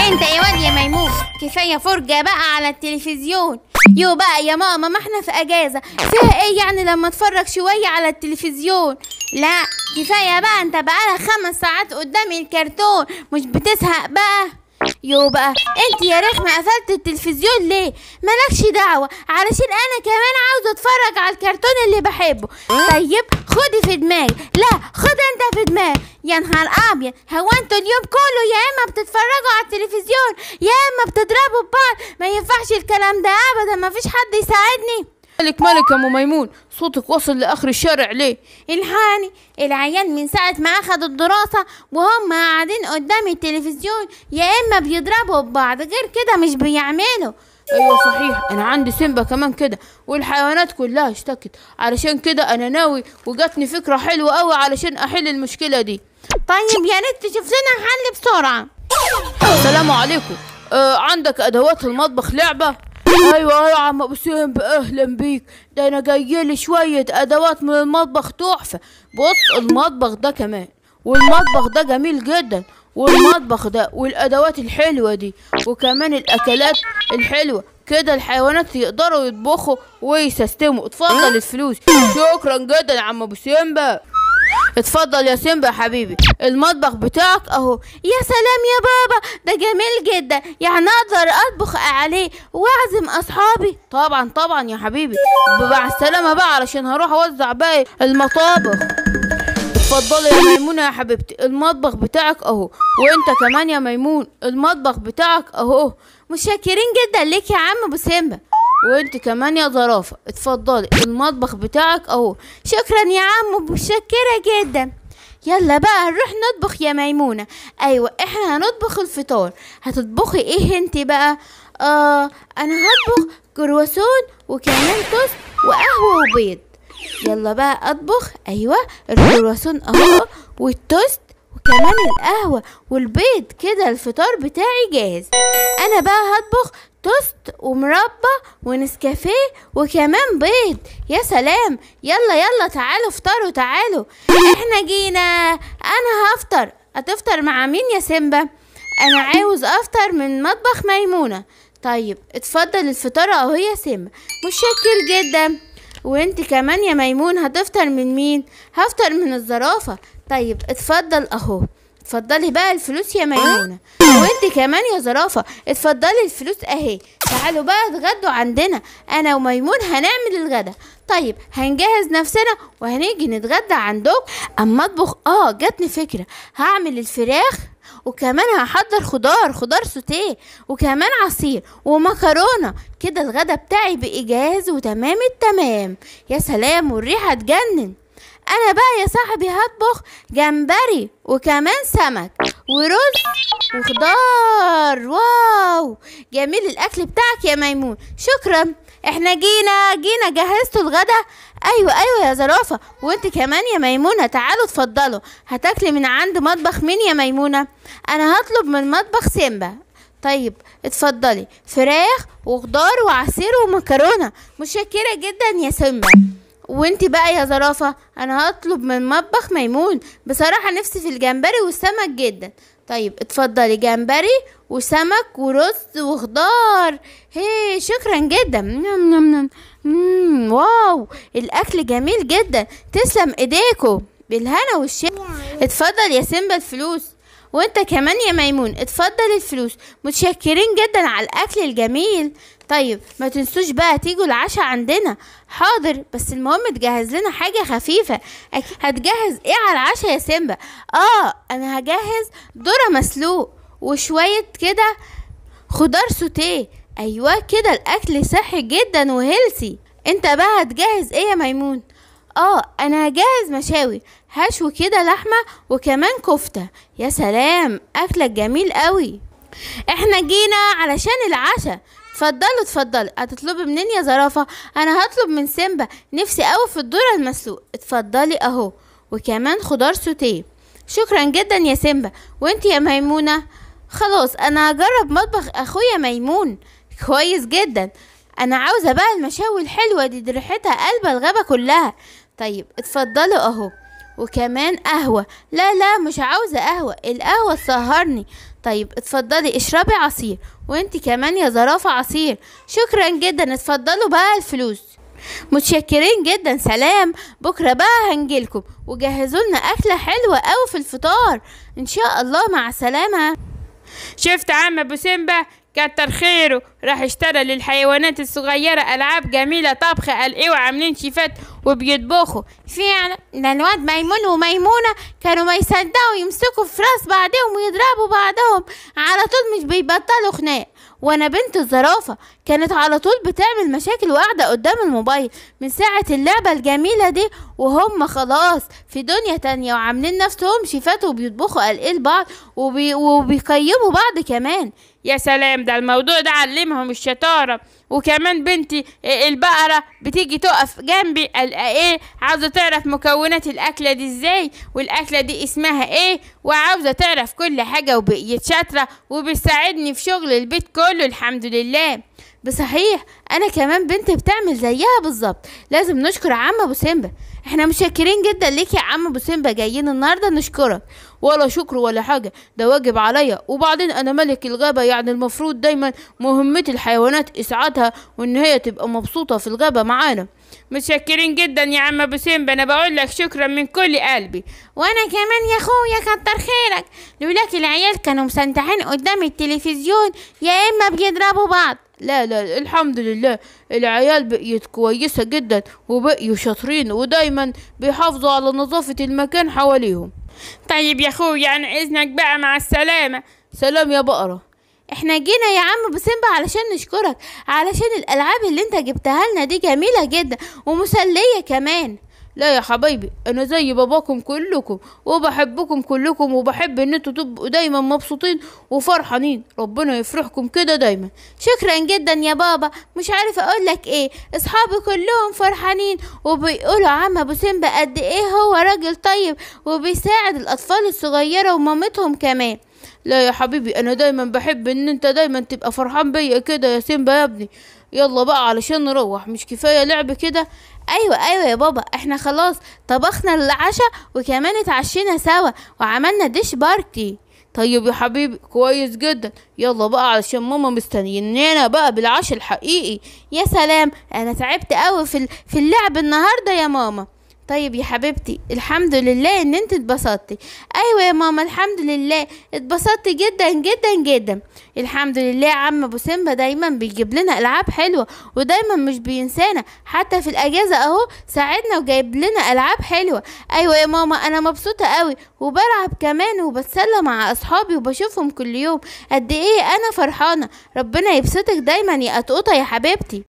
انت يا واد يا ميمون كفايه فرجه بقى على التلفزيون يو بقى يا ماما ما احنا في اجازه فيها ايه يعني لما اتفرج شويه على التلفزيون لا كفايه بقى انت بقالك خمس ساعات قدامي الكرتون مش بتزهق بقى يو بقى انت يا رخمة قفلت التلفزيون ليه مالكش دعوة علشان انا كمان عاوزة اتفرج على الكرتون اللي بحبه طيب خدي في دماغي لا خد انت في دماغي يا نهار ابيض هو انتوا اليوم كله يا اما بتتفرجوا على التلفزيون يا اما بتضربوا ببعض ما ينفعش الكلام ده ابدا ما فيش حد يساعدني مالك مالك يا ام ميمون صوتك وصل لاخر الشارع ليه الحاني العيال من ساعة ما أخدوا الدراسة وهم قاعدين قدام التلفزيون يا إما بيضربوا ببعض غير كده مش بيعملوا ايوه صحيح انا عندي سيمبا كمان كده والحيوانات كلها اشتكت علشان كده انا ناوي وجاتني فكره حلوه قوي علشان احل المشكله دي طيب يا ريت تشوف لنا حل بسرعة السلام عليكم آه عندك ادوات المطبخ لعبه ايوه ايوه يا عم ابو سيمبا اهلا بيك ده انا جاي لي شويه ادوات من المطبخ تحفه بص المطبخ ده كمان والمطبخ ده جميل جدا والمطبخ ده والادوات الحلوه دي وكمان الاكلات الحلوه كده الحيوانات يقدروا يطبخوا ويسستموا اتفضل الفلوس شكرا جدا يا عم ابو سيمبا اتفضل يا سيمبا يا حبيبي المطبخ بتاعك اهو يا سلام يا بابا ده جميل جدا يعني أقدر أطبخ عليه وأعزم أصحابي طبعا طبعا يا حبيبي مع السلامة بقى علشان هروح اوزع باقي المطابخ اتفضلي يا ميمونة يا حبيبتي المطبخ بتاعك اهو وانت كمان يا ميمون المطبخ بتاعك اهو متشكرين جدا ليك يا عم أبو سيمبا وانت كمان يا ظرافة اتفضلي المطبخ بتاعك اهو شكرا يا عم متشكرة جدا يلا بقى نروح نطبخ يا ميمونة أيوة احنا هنطبخ الفطار هتطبخي ايه انت بقى آه أنا هطبخ كرواسون وكمان توست وقهوة وبيض يلا بقى أطبخ أيوة الكرواسون أهو والتوست وكمان القهوة والبيض كده الفطار بتاعي جاهز أنا بقى هطبخ توست ومربى ونسكافيه وكمان بيض يا سلام يلا يلا تعالوا افطروا تعالوا احنا جينا انا هفطر هتفطر مع مين يا سيمبا انا عاوز افطر من مطبخ ميمونة طيب اتفضل الفطار اهو يا سيمبا متشكر جدا وانت كمان يا ميمون هتفطر من مين هفطر من الزرافة طيب اتفضل اهو اتفضلي بقى الفلوس يا ميمونة وانت كمان يا زرافة اتفضلي الفلوس اهي تعالوا بقى اتغدوا عندنا انا وميمون هنعمل الغدا طيب هنجهز نفسنا وهنيجي نتغدى عندكم اما اطبخ اه جاتني فكرة هعمل الفراخ وكمان هحضر خضار خضار سوتيه وكمان عصير ومكرونه كده الغدا بتاعي بقى جاهز وتمام التمام يا سلام والريحه تجنن انا بقى يا صاحبي هطبخ جمبري وكمان سمك ورز وخضار واو جميل الاكل بتاعك يا ميمون شكرا احنا جينا جينا جهزتوا الغدا ايوه ايوه يا زرافه وانت كمان يا ميمونه تعالوا اتفضلوا هتاكلي من عند مطبخ مين يا ميمونه انا هطلب من مطبخ سيمبا طيب اتفضلي فراخ وخضار وعصير ومكرونه متشكره جدا يا سيمبا وانت بقى يا زرافة انا هطلب من مطبخ ميمون بصراحة نفسي في الجمبري والسمك جدا طيب اتفضلي جمبري وسمك ورز وخضار هي شكرا جدا نم نم نم. مم واو الاكل جميل جدا تسلم ايديكم بالهنا والشفا اتفضل يا سيمبا الفلوس وانت كمان يا ميمون اتفضل الفلوس متشكرين جدا على الاكل الجميل طيب ما تنسوش بقى تيجوا العشاء عندنا حاضر بس المهم تجهز لنا حاجة خفيفة أك- هتجهز ايه على العشاء يا سيمبا اه انا هجهز ذرة مسلوق وشوية كده خضار سوتيه ايوه كده الاكل صحي جدا وهيلسي انت بقى هتجهز ايه يا ميمون اه انا هجهز مشاوي هشوي كده لحمه وكمان كفته يا سلام اكلك جميل قوي احنا جينا علشان العشاء اتفضلوا اتفضلوا هتطلبي منين يا زرافه انا هطلب من سيمبا نفسي قوي في الذره المسلوق اتفضلي اهو وكمان خضار سوتيه شكرا جدا يا سيمبا وانت يا ميمونه خلاص انا هجرب مطبخ اخويا ميمون كويس جدا انا عاوزه بقى المشاوي الحلوه دي, دي ريحتها قلب الغابه كلها طيب اتفضلوا اهو وكمان قهوه لا لا مش عاوزه قهوه القهوه تسهرني طيب اتفضلي اشربي عصير وانت كمان يا زرافة عصير شكرا جدا اتفضلوا بقى الفلوس متشكرين جدا سلام بكرة بقى هنجيلكم وجهزوا لنا أكلة حلوة أوي في الفطار إن شاء الله مع السلامة شفت عم ابو سيمبا كتر خيره راح اشترى للحيوانات الصغيرة ألعاب جميلة طبخ قال ايه وعاملين شيفات وبيطبخوا فعلا ده الواد ميمون وميمونة كانوا ما يصدقوا يمسكوا في راس بعضهم ويضربوا بعضهم على طول مش بيبطلوا خناق وانا بنت الزرافة كانت على طول بتعمل مشاكل وقاعدة قدام الموبايل من ساعة اللعبة الجميلة دي وهم خلاص في دنيا تانية وعاملين نفسهم شيفات وبيطبخوا قلقيل بعض وبي وبيقيموا بعض كمان يا سلام ده الموضوع ده علمهم الشطارة وكمان بنتي إيه البقرة بتيجي تقف جنبي قال ايه عاوزة تعرف مكونات الأكلة دي ازاي والأكلة دي اسمها ايه وعاوزة تعرف كل حاجة وبقيت شاطرة وبتساعدني في شغل البيت كله الحمد لله بصحيح انا كمان بنتي بتعمل زيها بالظبط لازم نشكر عم ابو سيمبا احنا متشكرين جدا ليك يا عم ابو سيمبا جايين النهارده نشكرك ولا شكر ولا حاجة ده واجب عليا وبعدين أنا ملك الغابة يعني المفروض دايما مهمتي الحيوانات إسعادها وإن هي تبقى مبسوطة في الغابة معانا متشكرين جدا يا عم ابو سيمبا انا بقول لك شكرا من كل قلبي وانا كمان يا اخويا كتر خيرك لولاك العيال كانوا مسنتحين قدام التلفزيون يا اما بيضربوا بعض لا لا الحمد لله العيال بقيت كويسة جدا وبقيوا شاطرين ودايما بيحافظوا على نظافة المكان حواليهم طيب يا اخويا عن اذنك بقى مع السلامة سلام يا بقرة احنا جينا يا عم بسيمبا علشان نشكرك علشان الالعاب اللي انت جبتها لنا دي جميلة جدا ومسلية كمان لا يا حبايبي انا زي باباكم كلكم وبحبكم كلكم وبحب ان انتوا تبقوا دايما مبسوطين وفرحانين ربنا يفرحكم كده دايما شكرا جدا يا بابا مش عارفه اقول لك ايه اصحابي كلهم فرحانين وبيقولوا عم ابو سيمبا قد ايه هو راجل طيب وبيساعد الاطفال الصغيره ومامتهم كمان لا يا حبيبي انا دايما بحب ان انت دايما تبقى فرحان بيا كده يا سيمبا يا ابني يلا بقى علشان نروح مش كفايه لعب كده ايوه ايوه يا بابا احنا خلاص طبخنا العشاء وكمان اتعشينا سوا وعملنا ديش بارتي طيب يا حبيبي كويس جدا يلا بقى علشان ماما مستنيانا بقى بالعشاء الحقيقي يا سلام انا تعبت قوي في في اللعب النهارده يا ماما طيب يا حبيبتي الحمد لله ان انت اتبسطتي ايوه يا ماما الحمد لله اتبسطت جدا جدا جدا الحمد لله عم ابو سيمبا دايما بيجيب لنا العاب حلوه ودايما مش بينسانا حتى في الاجازه اهو ساعدنا وجايب لنا العاب حلوه ايوه يا ماما انا مبسوطه قوي وبلعب كمان وبتسلى مع اصحابي وبشوفهم كل يوم قد ايه انا فرحانه ربنا يبسطك دايما يا قطقطه يا حبيبتي